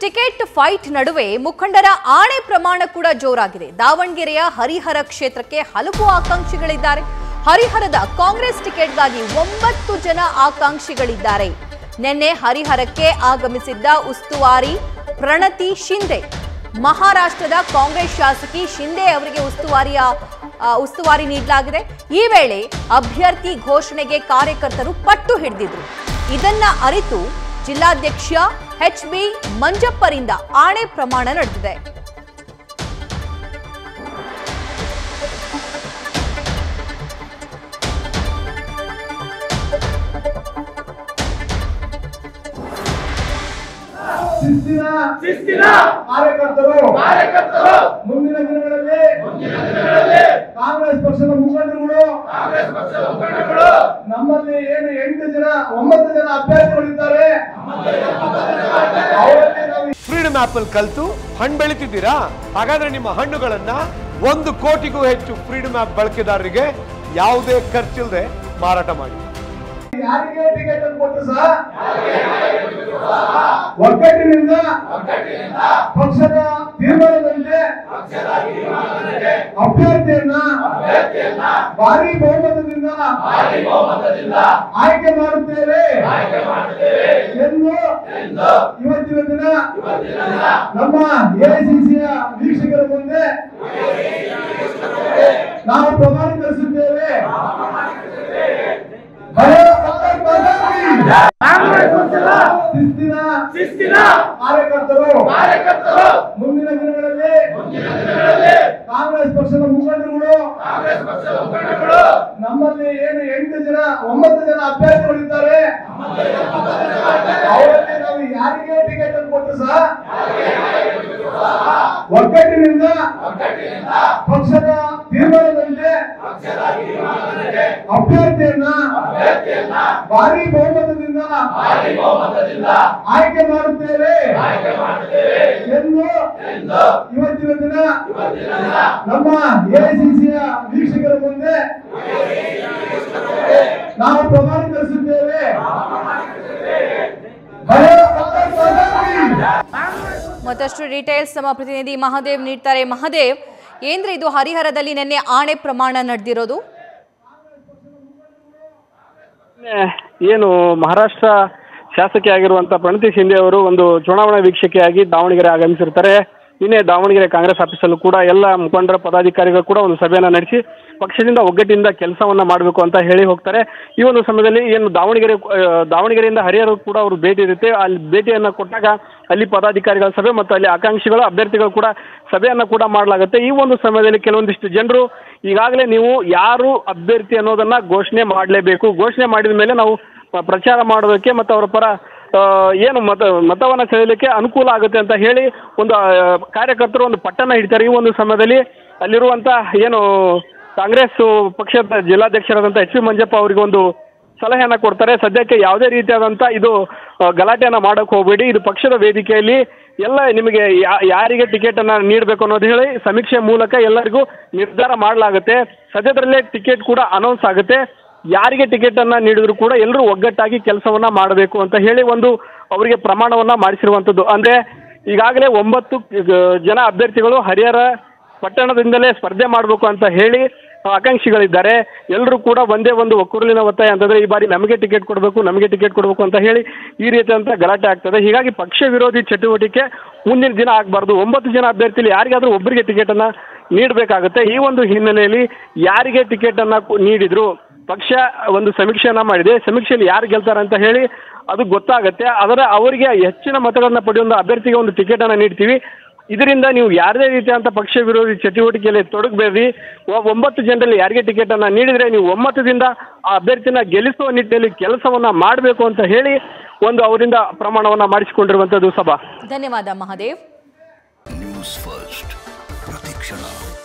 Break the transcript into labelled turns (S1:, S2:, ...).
S1: ticket fight ನಡುವೆ ಮುಖಂಡರ ಆಣೆ ಪ್ರಮಾಣ ಕೂಡ ಜೋರಾಗಿದೆ ದಾವಣಗೆರೆಯ ಹರಿಹರ ಕ್ಷೇತ್ರಕ್ಕೆ ಹಲವು ಆಕಾಂಕ್ಷಿಗಳಿದ್ದಾರೆ ಹರಿಹರದ ಕಾಂಗ್ರೆಸ್ ಟಿಕೆಟ್ಗಾಗಿ ಒಂಬತ್ತು ಜನ ಆಕಾಂಕ್ಷಿಗಳಿದ್ದಾರೆ ನಿನ್ನೆ ಹರಿಹರಕ್ಕೆ ಆಗಮಿಸಿದ್ದ ಉಸ್ತುವಾರಿ ಪ್ರಣತಿ ಶಿಂದೆ ಮಹಾರಾಷ್ಟ್ರದ ಕಾಂಗ್ರೆಸ್ ಶಾಸಕಿ ಶಿಂದೆ ಅವರಿಗೆ ಉಸ್ತುವಾರಿಯ ಆ, ಉಸ್ತುವಾರಿ ನೀಡಲಾಗಿದೆ ಈ ವೇಳೆ ಅಭ್ಯರ್ಥಿ ಘೋಷಣೆಗೆ ಕಾರ್ಯಕರ್ತರು ಪಟ್ಟು ಹಿಡಿದಿದ್ರು ಇದನ್ನ ಅರಿತು ಜಿಲ್ಲಾಧ್ಯಕ್ಷ ಎಚ್ ಬಿ ಮಂಜಪ್ಪರಿಂದ ಆಣೆ ಪ್ರಮಾಣ ನಡೆದಿದೆ
S2: ಶಿಸ್ತಿನ
S3: ಶಿಸ್ತಿನ
S2: ಕಾರ್ಯಕರ್ತರು
S3: ಕಾರ್ಯಕರ್ತರು
S2: ಮುಂದಿನ ದಿನಗಳಲ್ಲಿ
S3: ಮುಂದಿನ ದಿನಗಳಲ್ಲಿ
S2: ಕಾಂಗ್ರೆಸ್ ಪಕ್ಷದ ಮುಖಂಡರುಗಳು
S3: ಕಾಂಗ್ರೆಸ್ ಪಕ್ಷದ ಮುಖಂಡರುಗಳು
S2: ನಮ್ಮಲ್ಲಿ ಏನು ಎಂಟು ಜನ ಒಂಬತ್ತು ಜನ ಅಭ್ಯರ್ಥಿಗಳಿದ್ದಾರೆ ಅವರಲ್ಲಿ ನಾವು
S4: ಫ್ರೀಡಮ್ ಆಪ್ ಅಲ್ಲಿ ಕಲ್ತು ಹಣ್ಣು ಬೆಳಿತಿದ್ದೀರಾ ಹಾಗಾದ್ರೆ ನಿಮ್ಮ ಹಣ್ಣುಗಳನ್ನ ಒಂದು ಕೋಟಿಗೂ ಹೆಚ್ಚು ಫ್ರೀಡಮ್ ಆಪ್ ಬಳಕೆದಾರರಿಗೆ ಯಾವುದೇ ಖರ್ಚಿಲ್ಲದೆ ಮಾರಾಟ ಮಾಡಿ
S2: ಯಾರಿಗೆ ಟಿಕೆಟ್ ಅನ್ನು ಕೊಟ್ಟರು ಸಹ ಒಗ್ಗಟ್ಟಿನಿಂದ ಪಕ್ಷದ ತೀರ್ಮಾನದಂತೆ ಅಭ್ಯರ್ಥಿಯನ್ನ ಭಾರಿ ಬಹುಮತದಿಂದ ಆಯ್ಕೆ ಮಾಡುತ್ತೇವೆ ಎಂದು ಇವತ್ತಿನ ದಿನ ನಮ್ಮ ಎಐಸಿಸಿಯ ವೀಕ್ಷಕರ ಮುಂದೆ ನಾವು ಪ್ರಮಾಣೀಕರಿಸುತ್ತೇವೆ ಭಯ ಪತ್ರಕ್ಕಾಗಿ
S3: ಕಾಂಗ್ರೆಸ್ ಪಕ್ಷದ
S2: ಶಿಸ್ತಿನ
S3: ಶಿಸ್ತಿನ
S2: ಕಾರ್ಯಕರ್ತರು
S3: ಕಾರ್ಯಕರ್ತರು
S2: ಮುಂದಿನ ದಿನಗಳಲ್ಲಿ
S3: ಮುಂದಿನ ದಿನಗಳಲ್ಲಿ
S2: ಕಾಂಗ್ರೆಸ್ ಪಕ್ಷದ ಮುಖಂಡರುಗಳು
S3: ಕಾಂಗ್ರೆಸ್ ಪಕ್ಷದ ಮುಖಂಡರುಗಳು
S2: ನಮ್ಮಲ್ಲಿ ಏನು ಎಂಟು ಜನ ಒಂಬತ್ತು ಜನ ಅಭ್ಯರ್ಥಿಗಳಿದ್ದಾರೆ ಅವರಲ್ಲಿ ನಾವು ಯಾರಿಗೆ ಟಿಕೆಟ್ ಅನ್ನು ಕೊಟ್ಟರು ಸಹ ಒಗ್ಗಟ್ಟಿನಿಂದ ಪಕ್ಷದ ತೀರ್ಮಾನದಂತೆ ಅಭ್ಯರ್ಥಿಯನ್ನ ಭಾರಿ ಬಹುಮತದಿಂದ ಆಯ್ಕೆ ಮಾಡುತ್ತೇವೆ ಎಂದು ಇವತ್ತಿನ ದಿನ ನಮ್ಮ ಎಐಸಿಸಿಯ ವೀಕ್ಷಕರ ಮುಂದೆ ನಾವು ಪ್ರಮಾಣೀಕರಿಸುತ್ತೇವೆ ಭಯ ಪತ್ರಕ್ಕಾಗಿ
S1: ಮತ್ತಷ್ಟು ಡೀಟೇಲ್ಸ್ ನಮ್ಮ ಪ್ರತಿನಿಧಿ ಮಹಾದೇವ್ ನೀಡ್ತಾರೆ ಮಹಾದೇವ್ ಏನ್ರಿ ಇದು ಹರಿಹರದಲ್ಲಿ ನಿನ್ನೆ ಆಣೆ ಪ್ರಮಾಣ ನಡೆದಿರೋದು
S5: ಏನು ಮಹಾರಾಷ್ಟ್ರ ಶಾಸಕಿ ಆಗಿರುವಂತ ಪ್ರಣತಿ ಶಿಂದೆ ಅವರು ಒಂದು ಚುನಾವಣಾ ವೀಕ್ಷಕಿಯಾಗಿ ದಾವಣಗೆರೆ ಆಗಮಿಸಿರ್ತಾರೆ ನಿನ್ನೆ ದಾವಣಗೆರೆ ಕಾಂಗ್ರೆಸ್ ಆಫೀಸಲ್ಲೂ ಕೂಡ ಎಲ್ಲ ಮುಖಂಡರ ಪದಾಧಿಕಾರಿಗಳು ಕೂಡ ಒಂದು ಸಭೆಯನ್ನ ನಡೆಸಿ ಪಕ್ಷದಿಂದ ಒಗ್ಗಟ್ಟಿನಿಂದ ಕೆಲಸವನ್ನ ಮಾಡಬೇಕು ಅಂತ ಹೇಳಿ ಹೋಗ್ತಾರೆ ಈ ಒಂದು ಸಮಯದಲ್ಲಿ ಏನು ದಾವಣಗೆರೆ ಆ, ದಾವಣಗೆರೆಯಿಂದ ಹರಿಹರ ಕೂಡ ಅವರು ಭೇಟಿ ಇರುತ್ತೆ ಅಲ್ಲಿ ಭೇಟಿಯನ್ನ ಕೊಟ್ಟಾಗ ಅಲ್ಲಿ ಪದಾಧಿಕಾರಿಗಳ ಸಭೆ ಮತ್ತು ಅಲ್ಲಿ ಆಕಾಂಕ್ಷಿಗಳು ಅಭ್ಯರ್ಥಿಗಳು ಕೂಡ ಸಭೆಯನ್ನ ಕೂಡ ಮಾಡಲಾಗುತ್ತೆ ಈ ಒಂದು ಸಮಯದಲ್ಲಿ ಕೆಲವೊಂದಿಷ್ಟು ಜನರು ಈಗಾಗಲೇ ನೀವು ಯಾರು ಅಭ್ಯರ್ಥಿ ಅನ್ನೋದನ್ನ ಘೋಷಣೆ ಮಾಡಲೇಬೇಕು ಘೋಷಣೆ ಮಾಡಿದ ಮೇಲೆ ನಾವು ಪ- ಪ್ರಚಾರ ಮಾಡೋದಕ್ಕೆ ಮತ್ತು ಅವರ ಪರ ಆ, ಏನು ಮತ ಮತವನ್ನು ಸೆಳೆಯಲಿಕ್ಕೆ ಅನುಕೂಲ ಆಗುತ್ತೆ ಅಂತ ಹೇಳಿ ಒಂದು ಆ, ಕಾರ್ಯಕರ್ತರು ಒಂದು ಪಟ್ಟಣ ಹಿಡಿತಾರೆ ಈ ಒಂದು ಸಮಯದಲ್ಲಿ ಅಲ್ಲಿರುವಂಥ ಏನು ಕಾಂಗ್ರೆಸ್ ಪಕ್ಷದ ಜಿಲ್ಲಾಧ್ಯಕ್ಷರಾದಂಥ ಎಚ್ ಪಿ ಮಂಜಪ್ಪ ಅವರಿಗೆ ಒಂದು ಸಲಹೆಯನ್ನ ಕೊಡ್ತಾರೆ ಸದ್ಯಕ್ಕೆ ಯಾವುದೇ ರೀತಿಯಾದಂಥ ಇದು ಆ, ಗಲಾಟೆಯನ್ನ ಮಾಡಕ್ಕೆ ಹೋಗಬೇಡಿ ಇದು ಪಕ್ಷದ ವೇದಿಕೆಯಲ್ಲಿ ಎಲ್ಲ ನಿಮಗೆ ಯಾ- ಯಾರಿಗೆ ಟಿಕೆಟ್ ಅನ್ನ ನೀಡಬೇಕು ಅನ್ನೋದು ಹೇಳಿ ಸಮೀಕ್ಷೆ ಮೂಲಕ ಎಲ್ಲರಿಗೂ ನಿರ್ಧಾರ ಮಾಡಲಾಗುತ್ತೆ ಸದ್ಯದಲ್ಲೇ ಟಿಕೆಟ್ ಕೂಡ ಅನೌನ್ಸ್ ಆಗುತ್ತೆ ಯಾರಿಗೆ ಟಿಕೆಟ್ ಅನ್ನ ನೀಡಿದ್ರು ಕೂಡ ಎಲ್ಲರೂ ಒಗ್ಗಟ್ಟಾಗಿ ಕೆಲಸವನ್ನ ಮಾಡಬೇಕು ಅಂತ ಹೇಳಿ ಒಂದು ಅವರಿಗೆ ಪ್ರಮಾಣವನ್ನ ಮಾಡಿಸಿರುವಂಥದ್ದು ಅಂದ್ರೆ ಈಗಾಗಲೇ ಒಂಬತ್ತು ಗ- ಜನ ಅಭ್ಯರ್ಥಿಗಳು ಹರಿಹರ ಪಟ್ಟಣದಿಂದಲೇ ಸ್ಪರ್ಧೆ ಮಾಡಬೇಕು ಅಂತ ಹೇಳಿ ಆಕಾಂಕ್ಷಿಗಳಿದ್ದಾರೆ ಎಲ್ಲರೂ ಕೂಡ ಒಂದೇ ಒಂದು ಒಕ್ಕೂರಲಿನ ಒತ್ತಾಯ ಅಂತಂದ್ರೆ ಈ ಬಾರಿ ನಮಗೆ ಟಿಕೆಟ್ ಕೊಡಬೇಕು ನಮಗೆ ಟಿಕೆಟ್ ಕೊಡಬೇಕು ಅಂತ ಹೇಳಿ ಈ ರೀತಿಯಂತ ಗಲಾಟೆ ಆಗ್ತದೆ ಹೀಗಾಗಿ ಪಕ್ಷ ವಿರೋಧಿ ಚಟುವಟಿಕೆ ಮುಂದಿನ ದಿನ ಆಗಬಾರ್ದು ಒಂಬತ್ತು ಜನ ಅಭ್ಯರ್ಥಿಲಿ ಯಾರಿಗಾದ್ರೂ ಒಬ್ಬರಿಗೆ ಟಿಕೆಟ್ ಅನ್ನ ನೀಡಬೇಕಾಗುತ್ತೆ ಈ ಒಂದು ಹಿನ್ನೆಲೆಯಲ್ಲಿ ಯಾರಿಗೆ ಟಿಕೆಟ್ ಅನ್ನ ಕು- ನೀಡಿದ್ರು ಪಕ್ಷ ಒಂದು ಸಮೀಕ್ಷೆಯನ್ನ ಮಾಡಿದೆ ಸಮೀಕ್ಷೆಯಲ್ಲಿ ಯಾರು ಗೆಲ್ತಾರೆ ಅಂತ ಹೇಳಿ ಅದು ಗೊತ್ತಾಗುತ್ತೆ ಅದರ ಅವರಿಗೆ ಹೆಚ್ಚಿನ ಮತಗಳನ್ನ ಪಡೆಯುವ ಅಭ್ಯರ್ಥಿಗೆ ಒಂದು ಟಿಕೆಟ್ ಅನ್ನ ನೀಡ್ತೀವಿ ಇದರಿಂದ ನೀವು ಯಾವುದೇ ರೀತಿಯಾದಂಥ ಪಕ್ಷ ವಿರೋಧಿ ಚಟುವಟಿಕೆಯಲ್ಲಿ ತೊಡಗಬೇಡಿ ಒ- ಒಂಬತ್ತು ಜನರಲ್ಲಿ ಯಾರಿಗೆ ಟಿಕೆಟ್ ಅನ್ನ ನೀಡಿದ್ರೆ ನೀವು ಒಮ್ಮತದಿಂದ ಆ ಅಭ್ಯರ್ಥಿನ ಗೆಲ್ಲಿಸುವ ನಿಟ್ಟಿನಲ್ಲಿ ಕೆಲಸವನ್ನ ಮಾಡಬೇಕು ಅಂತ ಹೇಳಿ ಒಂದು ಅವರಿಂದ ಪ್ರಮಾಣವನ್ನ ಮಾಡಿಸಿಕೊಂಡಿರುವಂಥದ್ದು ಸಭಾ
S1: ಧನ್ಯವಾದ ಮಹಾದೇವ್
S6: ನ್ಯೂಸ್ ಫಸ್ಟ್ ಪ್ರತಿಕ್ಷಣ